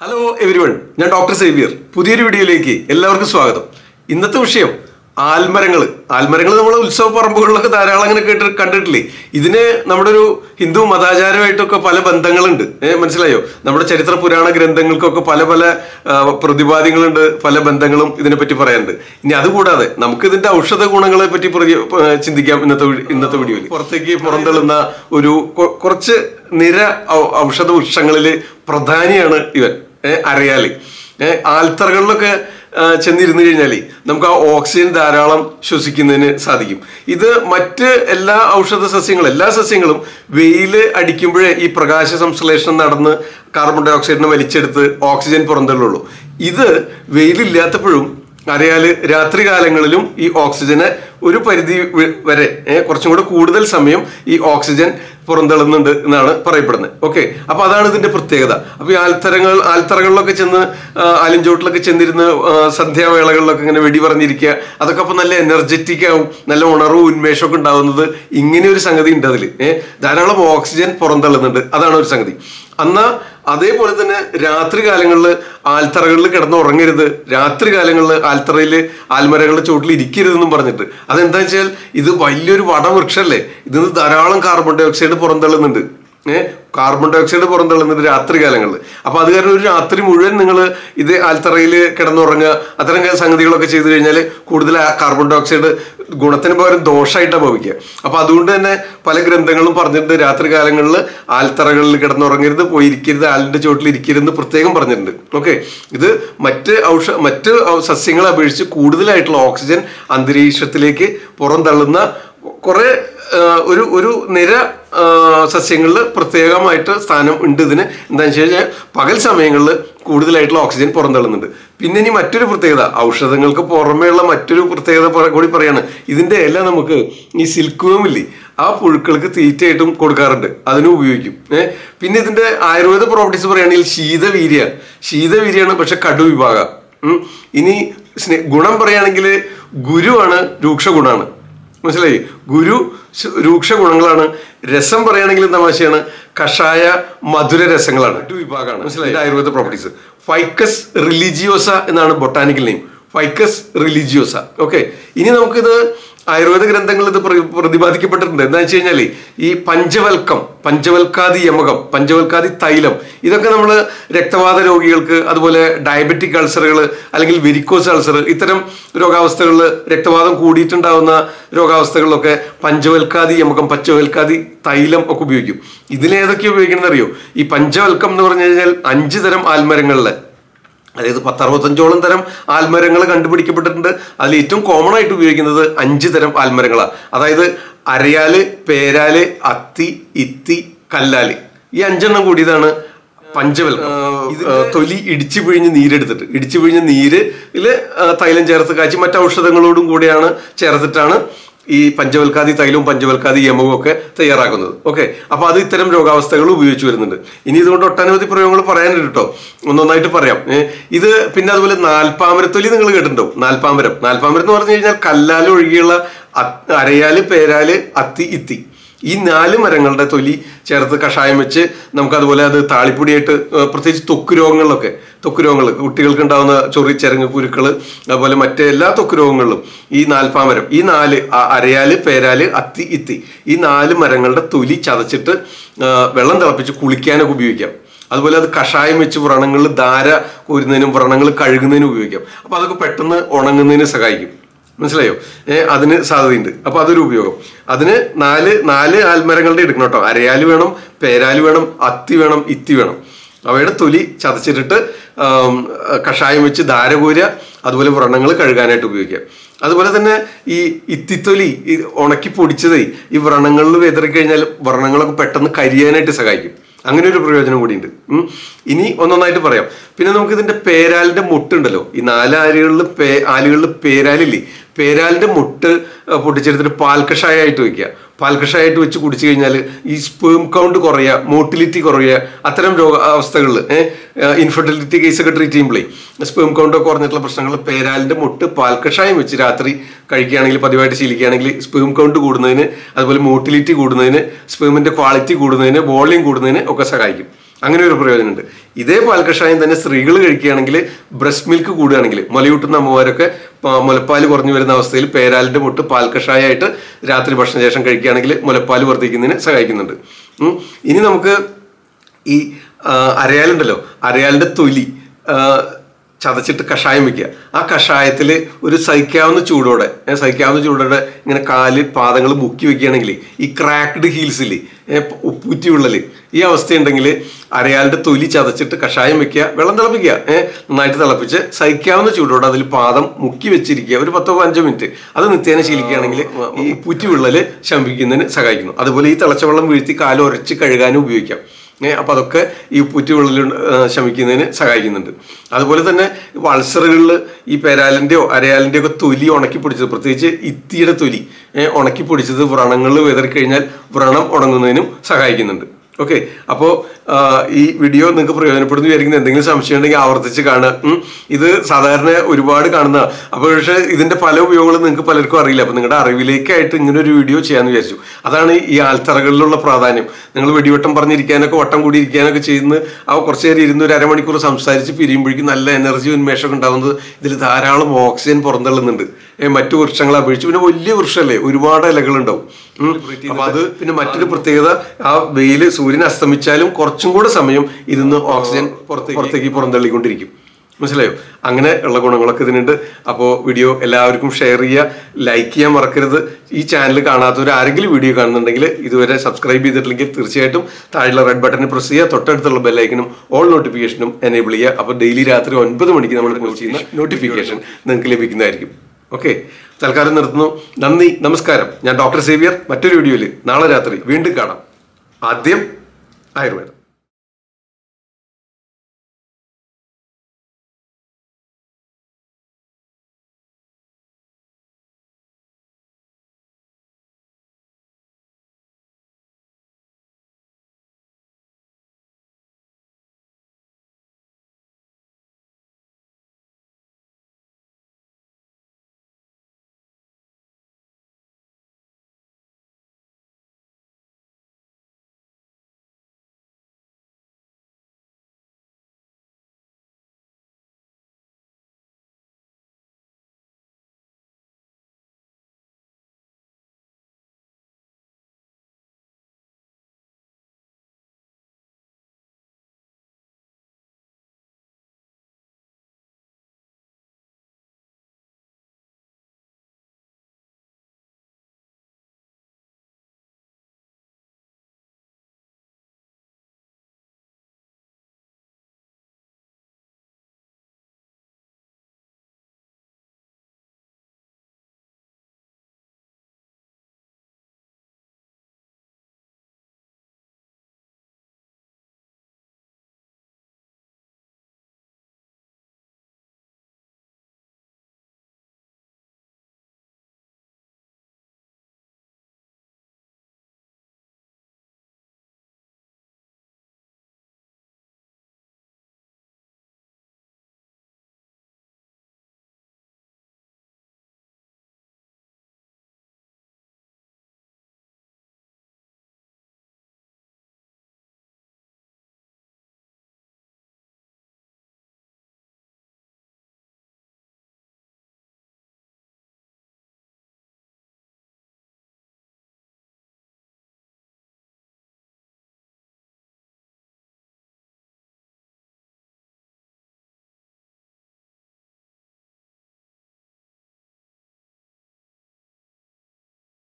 Hello everyone ഞാൻ doctor Xavier പുതിയൊരു വീഡിയോയിലേക്ക് എല്ലാവർക്കും സ്വാഗതം ഇന്നത്തെ വിഷയം ആൽമരങ്ങൾ ആൽമരങ്ങൾ നമ്മൾ ഉത്സവ പറമ്പുകളിലൊക്കെ ധാരാളം അങ്ങനെ കേട്ട് കണ്ടിട്ടില്ലേ ഇതിന് നമ്മുടെ ഒരു ഹിന്ദു മതാചാരമായിട്ടൊക്കെ പല ബന്ധങ്ങളുണ്ട് ഏഹ് മനസ്സിലായോ നമ്മുടെ ചരിത്ര പുരാണ ഗ്രന്ഥങ്ങൾക്കൊക്കെ പല പല ആ, പ്രതിപാദ്യങ്ങളുണ്ട് പല ബന്ധങ്ങളും ഇതിനെപ്പറ്റി പറയാനുണ്ട് ഇനി അതുകൂടാതെ നമുക്ക് ഇതിന്റെ ഔഷധ ഗുണങ്ങളെ പറ്റി പ്രതി- ആ, ചിന്തിക്കാം ഇന്നത്തെ വീ- ഇന്നത്തെ വീഡിയോയിൽ പുറത്തേക്ക് പുറന്തള്ളുന്ന ഒരു കൊ- കുറച്ച് നിര ഔ- ഔഷധ വൃക്ഷങ്ങളിൽ പ്രധാനിയാണ് ഇവൻ ഏഹ് അരയാല് ഏഹ് ആൽത്തറകളിലൊക്കെ ആ, ചെന്നിരുന്നു കഴിഞ്ഞാൽ നമുക്ക് ആ ഓക്സിജൻ ധാരാളം ശ്വസിക്കുന്നതിന് സാധിക്കും ഇത് മറ്റ് എല്ലാ ഔഷധ സസ്യങ്ങളും എല്ലാ സസ്യങ്ങളും വെയിൽ അടിക്കുമ്പോഴേ ഈ പ്രകാശ സംശ്ലേഷണം നടന്ന് കാർബൺ ഡൈ ഓക്സൈഡിനെ വലിച്ചെടുത്ത് ഓക്സിജൻ പുറന്തള്ളുള്ളൂ ഇത് വെയിലില്ലാത്തപ്പോഴും അറിയാല് രാത്രി കാലങ്ങളിലും ഈ ഓക്സിജന് ഒരു പരിധി വ- വരെ ഏ, കുറച്ചും കൂടെ കൂടുതൽ സമയം ഈ ഓക്സിജൻ പുറന്തള്ളുന്നുണ്ട് എന്നാണ് പറയപ്പെടുന്നത് ഓക്കെ അപ്പൊ അതാണ് ഇതിന്റെ പ്രത്യേകത അപ്പൊ ഈ ആൽത്തരങ്ങൾ ആൽത്തറകളിലൊക്കെ ചെന്ന് ആ, ആലിൻചോട്ടിലൊക്കെ ചെന്നിരുന്ന് ആ, സന്ധ്യാവേളകളിലൊക്കെ ഇങ്ങനെ വെടി പറഞ്ഞിരിക്കുക അതൊക്കെ അപ്പൊ നല്ല എനർജറ്റിക് ആവും നല്ല ഉണർവും ഉന്മേഷമൊക്കെ ഉണ്ടാവുന്നത് ഇങ്ങനെ ഒരു സംഗതി ഉണ്ട് അതിൽ ഏഹ് ധാരാളം ഓക്സിജൻ പുറന്തള്ളുന്നുണ്ട് അതാണ് ഒരു സംഗതി അന്നാ അതേപോലെ തന്നെ രാത്രി കാലങ്ങളിൽ ആൽത്തറകളിൽ കിടന്ന് ഉറങ്ങരുത് രാത്രി കാലങ്ങളിൽ ആൽത്തറയിൽ ആൽമരകളുടെ ചോട്ടിൽ ഇരിക്കരുതെന്നും പറഞ്ഞിട്ട് അതെന്താ വെച്ചാൽ ഇത് വലിയൊരു വടവൃക്ഷല്ലേ ഇതിന് ധാരാളം കാർബൺ ഡൈ ഓക്സൈഡ് പുറന്തള്ളുന്നുണ്ട് ഏഹ് കാർബൺ ഡൈ ഓക്സൈഡ് പുറന്തള്ളുന്നത് രാത്രി കാലങ്ങളിൽ അപ്പൊ അത് കാരണം ഒരു രാത്രി മുഴുവൻ നിങ്ങൾ ഇത് ആൽത്തറയിൽ കിടന്നുറങ്ങുക അത്തരം സംഗതികളൊക്കെ ചെയ്തു കഴിഞ്ഞാൽ കൂടുതൽ ആ കാർബൺ ഡൈ ഓക്സൈഡ് ഗുണത്തിന് പകരം ദോഷമായിട്ടാണ് ഭവിക്കുക അപ്പൊ അതുകൊണ്ട് തന്നെ പല ഗ്രന്ഥങ്ങളും പറഞ്ഞിട്ടുണ്ട് രാത്രി കാലങ്ങളിൽ ആൽത്തറകളിൽ കിടന്നുറങ്ങരുത് പോയിരിക്കരുത് ആലിന്റെ ചോട്ടിൽ ഇരിക്കരുതെന്ന് പ്രത്യേകം പറഞ്ഞിട്ടുണ്ട് ഓക്കെ ഇത് മറ്റ് ഔഷ മറ്റ് ഔ- സസ്യങ്ങളെ അപേക്ഷിച്ച് കൂടുതലായിട്ടുള്ള ഓക്സിജൻ അന്തരീക്ഷത്തിലേക്ക് പുറന്തള്ളുന്ന കുറെ ആ, ഒരു ഒരു നിര സസ്യങ്ങളിൽ പ്രത്യേകമായിട്ട് സ്ഥാനം ഉണ്ട് ഇതിന് എന്താണെന്ന് വെച്ച് കഴിഞ്ഞാൽ പകൽ സമയങ്ങളിൽ കൂടുതലായിട്ടുള്ള ഓക്സിജൻ പുറന്തള്ളുന്നുണ്ട് പിന്നെ ഇനി മറ്റൊരു പ്രത്യേകത ഔഷധങ്ങൾക്ക് പുറമേയുള്ള മറ്റൊരു പ്രത്യേകത പ- കൂടി പറയാണ് ഇതിന്റെ ഇല നമുക്ക് ഈ സിൽക്ക് ഇല്ലേ ആ പുഴുക്കൾക്ക് തീറ്റയായിട്ടും കൊടുക്കാറുണ്ട് അതിനും ഉപയോഗിക്കും ഏഹ് പിന്നെ ഇതിന്റെ ആയുർവേദ പ്രോപ്പർട്ടീസ് പറയുകയാണെങ്കിൽ ശീതവീര്യ ശീതവീര്യാണ് പക്ഷെ കടു വിഭാഗം ഉം. ഇനി സ്നേ- ഗുണം പറയുകയാണെങ്കിൽ ഗുരുവാണ് രൂക്ഷ ഗുണാണ് മനസ്സിലായി ഗുരു ശ- രൂക്ഷ ഗുണങ്ങളാണ് രസം പറയുകയാണെങ്കിൽ തമാശയാണ് കഷായ മധുര രസങ്ങളാണ് ഒരു വിഭാഗമാണ് മനസ്സിലായി ഇത് ആയുർവേദ പ്രോപ്പർട്ടീസ് ഫൈക്കസ് റിലിജിയോസ എന്നാണ് botanical name Ficus religiosa okay ഇനി നമുക്കിത് ആയുർവേദ ഗ്രന്ഥങ്ങളിൽ ഇത് പ്ര- പ്രതിപാദിക്കപ്പെട്ടിട്ടുണ്ട് എന്താ വെച്ച് കഴിഞ്ഞാൽ ഈ പഞ്ചവൽക്കം പഞ്ചവൽക്കാതി യമകം പഞ്ചവൽക്കാതി തൈലം ഇതൊക്കെ നമ്മൾ രക്തവാത രോഗികൾക്ക് അതുപോലെ ഡയബറ്റിക് അൾസറുകൾ അല്ലെങ്കിൽ വെരിക്കോസ് അൾസർ ഇത്തരം രോഗാവസ്ഥകളിൽ രക്തവാതം കൂടിയിട്ടുണ്ടാവുന്ന രോഗാവസ്ഥകളിലൊക്കെ പഞ്ചവൽക്കാതി യമകം പഞ്ചവൽക്കാതി തൈലം ഒക്കെ ഉപയോഗിക്കും ഇതിലേതൊക്കെ ഉപയോഗിക്കണമെന്ന് അറിയോ ഈ പഞ്ചവൽക്കം എന്ന് പറഞ്ഞു കഴിഞ്ഞാൽ അഞ്ച് തരം ആൽമരങ്ങളിലെ അതായത് പത്തറുപത്തഞ്ചോളം തരം ആൽമരങ്ങൾ കണ്ടുപിടിക്കപ്പെട്ടിട്ടുണ്ട് അതിൽ ഏറ്റവും കോമൺ ആയിട്ട് ഉപയോഗിക്കുന്നത് അഞ്ച് തരം ആൽമരങ്ങളാണ് അതായത് അരയാല് പേരാല് അത്തി ഇത്തി കല്ലാല് ഈ അഞ്ചെണ്ണം കൂടിയതാണ് പഞ്ചവൽക്കം ഇത് തൊലി ഇടിച്ചു പിഴിഞ്ഞ് നീരെടുത്തിട്ട് ഇടിച്ചു പിഴിഞ്ഞ നീരില് തൈലം ചേർത്ത് കാച്ചി മറ്റ് ഔഷധങ്ങളോടും കൂടിയാണ് ചേർത്തിട്ടാണ് ഈ പഞ്ചവൽക്കാതി തൈലവും പഞ്ചവൽക്കാതി യമവും ഒക്കെ തയ്യാറാക്കുന്നത് ഓക്കെ അപ്പൊ അത് ഇത്തരം രോഗാവസ്ഥകൾ ഉപയോഗിച്ച് വരുന്നുണ്ട് ഇനി ഇതുകൊണ്ട് ഒട്ടനവധി പ്രയോഗങ്ങൾ പറയാനുണ്ട് കേട്ടോ ഒന്നൊന്നായിട്ട് പറയാം ഏ, ഇത് പിന്നെ അതുപോലെ നാൽപ്പാമരത്തൊലി നിങ്ങൾ കേട്ടിട്ടുണ്ടാവും നാൽപ്പാമരം നാൽപ്പാമരം എന്ന് പറഞ്ഞു കഴിഞ്ഞാൽ കല്ലാല് ഒഴികെയുള്ള അ- അരയാല് പേരാല് അത്തി ഇത്തി ഈ നാല് മരങ്ങളുടെ തൊലി ചേർത്ത് കഷായം വെച്ച് നമുക്ക് അതുപോലെ അത് താളിപ്പൊടിയായിട്ട് ഏഹ്, പ്രത്യേകിച്ച് ത്വക്ക് രോഗങ്ങളിലൊക്കെ ത്വക്ക് രോഗങ്ങൾ കുട്ടികൾക്ക് ഉണ്ടാകുന്ന ചൊറി ചരങ്ങ് കുരുക്കൾ അതുപോലെ മറ്റേ എല്ലാ ത്വക്ക് രോഗങ്ങളിലും ഈ നാൽപ്പാമരം ഈ നാല് ആ അരയാല് പേരാല് അത്തി ഇത്തി ഈ നാല് മരങ്ങളുടെ തൊലി ചതച്ചിട്ട് ഏഹ്, വെള്ളം തിളപ്പിച്ച് കുളിക്കാനൊക്കെ ഉപയോഗിക്കാം അതുപോലെ അത് കഷായം വെച്ച് വ്രണങ്ങളിൽ ധാര കോരുന്നതിനും വ്രണങ്ങൾ കഴുകുന്നതിനും ഉപയോഗിക്കാം അപ്പൊ അതൊക്കെ പെട്ടെന്ന് ഉണങ്ങുന്നതിന് സഹായിക്കും മനസ്സിലായോ ഏ അതിന് സാധ്യതയുണ്ട് അപ്പൊ അതൊരു ഉപയോഗം അതിന് നാല് നാല് ആൽമരങ്ങളുടെ എടുക്കണം കേട്ടോ അരയാല് വേണം പേരാല് വേണം അത്തി വേണം ഇത്തി വേണം അവയുടെ തൊലി ചതച്ചിട്ടിട്ട് ആം, കഷായം വെച്ച് ധാര കോരുക അതുപോലെ വ്രണങ്ങൾ കഴുകാനായിട്ട് ഉപയോഗിക്കാം അതുപോലെ തന്നെ ഈ ഇത്തിത്തൊലി ഈ ഉണക്കി പൊടിച്ചതേ ഈ വ്രണങ്ങളിൽ വെതറിക്കഴിഞ്ഞാൽ വ്രണങ്ങളൊക്കെ പെട്ടെന്ന് കരിയാനായിട്ട് സഹായിക്കും അങ്ങനെ ഒരു പ്രയോജനം കൂടിയുണ്ട് ഉം. ഇനി ഒന്നൊന്നായിട്ട് പറയാം പിന്നെ നമുക്ക് ഇതിന്റെ പേരാലിന്റെ മുട്ടുണ്ടല്ലോ ഈ നാല് ആലുകളിൽ പേ ആലുകളിൽ പേരാലില്ലേ പേരാലിന്റെ മുട്ട് ആ, പൊട്ടിച്ചെടുത്തിട്ട് പാൽക്കഷായമായിട്ട് വെക്കുക പാൽക്കഷായമായിട്ട് വെച്ച് കുടിച്ചു കഴിഞ്ഞാൽ ഈ സ്പേം കൗണ്ട് കുറയുക മോട്ടിലിറ്റി കുറയുക അത്തരം രോഗ അവസ്ഥകളിൽ ഇൻഫെർട്ടിലിറ്റി കേസൊക്കെ ട്രീറ്റ് ചെയ്യുമ്പോഴേ സ്പേം കൗണ്ട് ഒക്കെ കുറഞ്ഞിട്ടുള്ള പ്രശ്നങ്ങൾ പേരാലിന്റെ മുട്ട് പാൽക്കഷായം വെച്ച് രാത്രി കഴിക്കുകയാണെങ്കിൽ പതിവായിട്ട് ശീലിക്കുകയാണെങ്കിൽ സ്പേം കൗണ്ട് കൂടുന്നതിന് അതുപോലെ മോട്ടിലിറ്റി കൂടുന്നതിന് സ്പേമിന്റെ ക്വാളിറ്റി കൂടുന്നതിന് വോളിയം കൂടുന്നതിന് ഒക്കെ സഹായിക്കും അങ്ങനെ ഒരു പ്രയോജനമുണ്ട് ഇതേ പാൽ കഷായം തന്നെ സ്ത്രീകൾ കഴിക്കുകയാണെങ്കിൽ ബ്രസ്റ്റ് മിൽക്ക് കൂടുകയാണെങ്കിൽ മുലയൂട്ടുന്ന അമ്മമാരൊക്കെ പ- മുലപ്പാൽ കുറഞ്ഞു വരുന്ന അവസ്ഥയിൽ പേരാലിന്റെ മുട്ട് പാൽ കഷായമായിട്ട് രാത്രി ഭക്ഷണശേഷം കഴിക്കുകയാണെങ്കിൽ മുലപ്പാൽ വർദ്ധിക്കുന്നതിന് സഹായിക്കുന്നുണ്ട് ഉം. ഇനി നമുക്ക് ഈ ആ, അരയാലുണ്ടല്ലോ അരയാലിന്റെ തൊലി ആ, ചതച്ചിട്ട് കഷായം വെക്കുക ആ കഷായത്തിൽ ഒരു സഹിക്കാവുന്ന ചൂടോടെ ഏ, സഹിക്കാവുന്ന ചൂടോടെ ഇങ്ങനെ കാല് പാദങ്ങൾ മുക്കി വെക്കുകയാണെങ്കിൽ ഈ ക്രാക്ഡ് ഹീൽസിൽ ഉപ്പൂറ്റി വിള്ളല് ഈ അവസ്ഥയുണ്ടെങ്കിൽ അരയാലിന്റെ തൊലി ചതച്ചിട്ട് കഷായം വെക്കുക വെള്ളം തിളപ്പിക്കുക ഏഹ് നന്നായിട്ട് തിളപ്പിച്ച് സഹിക്കാവുന്ന ചൂടോടെ അതിൽ പാദം മുക്കി വെച്ചിരിക്കുക ഒരു പത്തോ പതിനഞ്ചോ മിനിറ്റ് അത് നിത്യേന ശീലിക്കുകയാണെങ്കിൽ ഈ ഉപ്പൂറ്റി വിള്ളല് ശമിപ്പിക്കുന്നതിന് സഹായിക്കുന്നു അതുപോലെ ഈ തിളച്ച വെള്ളം വീഴ്ത്തി കാല് ഉരച്ച് കഴുകാനും ഉപയോഗിക്കാം ഏഹ് അപ്പൊ അതൊക്കെ ഈ പുറ്റുവിള്ളിൽ ശമിക്കുന്നതിന് സഹായിക്കുന്നുണ്ട് അതുപോലെ തന്നെ വൾസറുകളിൽ ഈ പെരാലിന്റെയോ അരയാലിന്റെയോ ഒക്കെ തൊലി ഉണക്കി പൊടിച്ചത് പ്രത്യേകിച്ച് ഇത്തിയുടെ തൊലി ഏഹ് ഉണക്കി പൊടിച്ചത് വ്രണങ്ങളിൽ വിതറിക്കഴിഞ്ഞാൽ വ്രണം ഉണങ്ങുന്നതിനും സഹായിക്കുന്നുണ്ട് ഓക്കെ അപ്പോൾ ഈ വീഡിയോ നിങ്ങൾക്ക് പ്രയോജനപ്പെടുന്നു വിചാരിക്കുന്ന എന്തെങ്കിലും സംശയം ഉണ്ടെങ്കിൽ ആവർത്തിച്ച് കാണുക ഉം. ഇത് സാധാരണ ഒരുപാട് കാണുന്ന അപ്പോൾ പക്ഷേ ഇതിന്റെ പല ഉപയോഗങ്ങളും നിങ്ങൾക്ക് പലർക്കും അറിയില്ല അപ്പോൾ നിങ്ങളുടെ അറിവിലേക്കായിട്ട് ഇങ്ങനെ ഒരു വീഡിയോ ചെയ്യാന്ന് വിചാരിച്ചു അതാണ് ഈ ആൽത്തറകളിലുള്ള പ്രാധാന്യം നിങ്ങൾ വെടിവട്ടം പറഞ്ഞിരിക്കാനൊക്കെ വട്ടം കൂടി ഇരിക്കാനൊക്കെ ചെയ്യുന്ന ആ കുറച്ച് നേരം ഇരുന്ന് ഒരു അരമണിക്കൂർ സംസാരിച്ച് പിരിയുമ്പോഴേക്കും നല്ല എനർജി ഉന്മേഷമൊക്കെ ഉണ്ടാകുന്നത് ഇതിൽ ധാരാളം ഓക്സിജൻ പുറന്തള്ളുന്നുണ്ട് ഏ, മറ്റു വൃക്ഷങ്ങളെ അപേക്ഷിച്ച് പിന്നെ വലിയ വൃക്ഷമല്ലേ ഒരുപാട് ഇലകളുണ്ടാവും ഉം. അപ്പൊ അത് പിന്നെ മറ്റൊരു പ്രത്യേകത ആ വെയിൽ സൂര്യൻ അസ്തമിച്ചാലും കുറച്ചും കൂടെ സമയം ഇരുന്ന് ഓക്സിജൻ പുറത്തേക്ക് പുറത്തേക്ക് പുറന്തള്ളിക്കൊണ്ടിരിക്കും മനസ്സിലായോ അങ്ങനെ ഉള്ള ഗുണങ്ങളൊക്കെ ഇതിനുണ്ട് അപ്പോൾ വീഡിയോ എല്ലാവർക്കും ഷെയർ ചെയ്യുക ലൈക്ക് ചെയ്യാൻ മറക്കരുത് ഈ ചാനൽ കാണാത്തവർ ആരെങ്കിലും വീഡിയോ കാണുന്നുണ്ടെങ്കിൽ ഇതുവരെ സബ്സ്ക്രൈബ് ചെയ്തിട്ടില്ലെങ്കിൽ തീർച്ചയായിട്ടും താഴെയുള്ള റെഡ് ബട്ടണിൽ പ്രസ് ചെയ്യുക തൊട്ടടുത്തുള്ള ബെല്ലൈക്കനും ഓൾ നോട്ടിഫിക്കേഷനും എനേബിൾ ചെയ്യുക അപ്പോൾ ഡെയിലി രാത്രി ഒൻപത് മണിക്ക് നമ്മൾ പോസ്റ്റ് ചെയ്യുന്ന നോട്ടിഫിക്കേഷൻ നിങ്ങൾക്ക് ലഭിക്കുന്നതായിരിക്കും ഓക്കെ തൽക്കാലം നിർത്തുന്നു നന്ദി നമസ്കാരം ഞാൻ ഡോക്ടർ സേവിയർ മറ്റൊരു വീഡിയോയിൽ നാളെ രാത്രി വീണ്ടും കാണാം ആദ്യം ആയുർവേദം